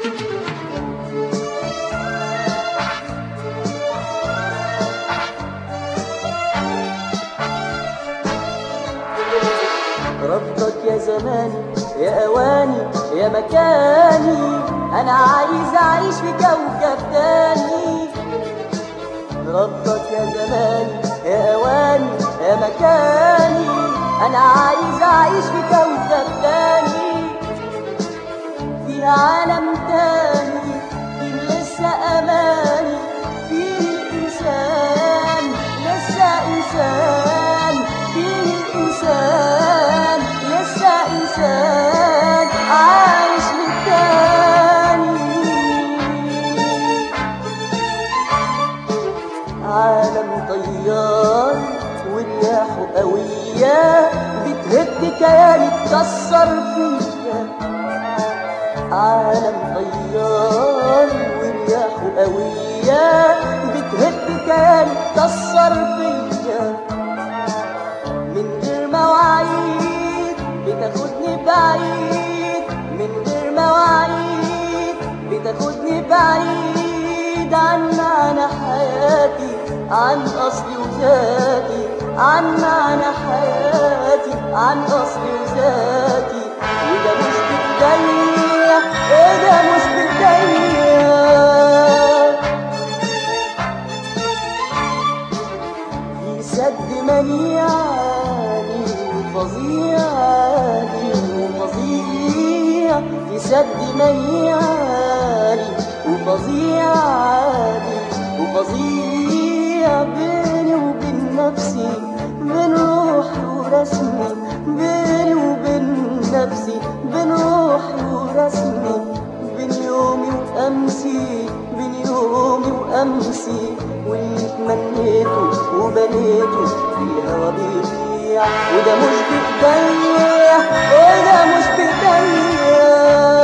ردك يا زماني يا اواني يا مكاني انا عايز اعيش في كوكب تاني ردك يا زماني يا اواني يا مكاني انا عايز اعيش في كوكب تاني في عالم تاني فيه لسه اماني فيه الانسان لسه انسان فيه الانسان لسه انسان عايش للتاني عالم طيار ورياحه قوية بتهد كياني تكسر فيا عالم طيار ورياحه قوية بتهد كياني تكسر فيا من غير مواعيد بتاخدني بعيد من غير مواعيد بتاخدني بعيد عن معنى حياتي عن أصلي وذاتي عن معنى حياتي عن أصلي وذاتي وده مش بإيديا إيه ده مش بإيديا في سد منيعني وفظيعني وفظيع في سد منيعني وفظيعني وفظيع بيني وبين نفسي بين روحي ورسمي بيني وبين نفسي بين روحي ورسمي بين يومي وأمسي بين يومي وأمسي واللي تمنيته وبنيته في الهوا بيضيع وده مش بإيديا وده مش بإيديا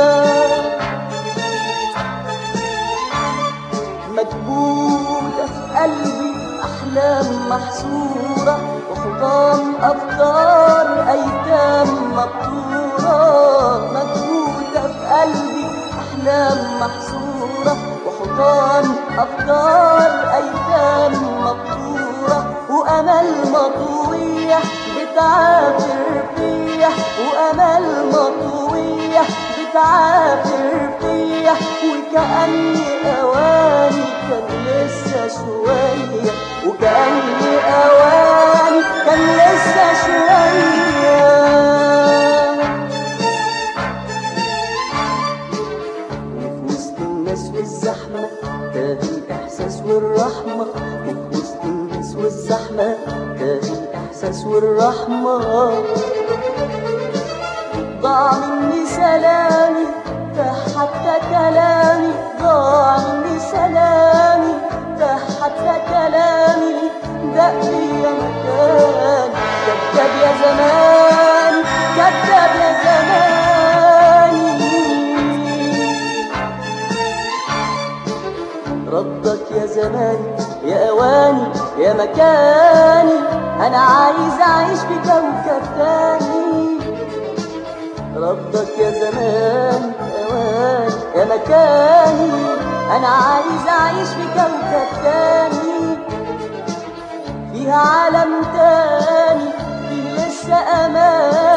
مكبوتة في قلبي أحلام محصورة وحطام أفكار أيتام مقطورة مكبوتة في قلبي أحلام محصورة وحطام أفكار أيتام مقطورة وأمل مطوية بتعافر فيا وأمل مطوية بتعافر فيا وكأني أواني كان لسه شوية وكأني أواني كان لسه شوية وفي وسط الناس والزحمة تاه الإحساس والرحمة وفي وسط الناس والزحمة تاه الإحساس والرحمة ضاع مني سلامي فحتى كلامي ضاع مني سلامي فحتى كلامي دق لي مكان كذاب يا زمان كذاب يا زماني ردك يا زماني يا اواني يا مكاني انا عايز اعيش في كوكب تاني ردك يا زمان يا اواني يا مكاني انا عايز اعيش في كوكب تاني فيها عالم تاني فيه لسه امان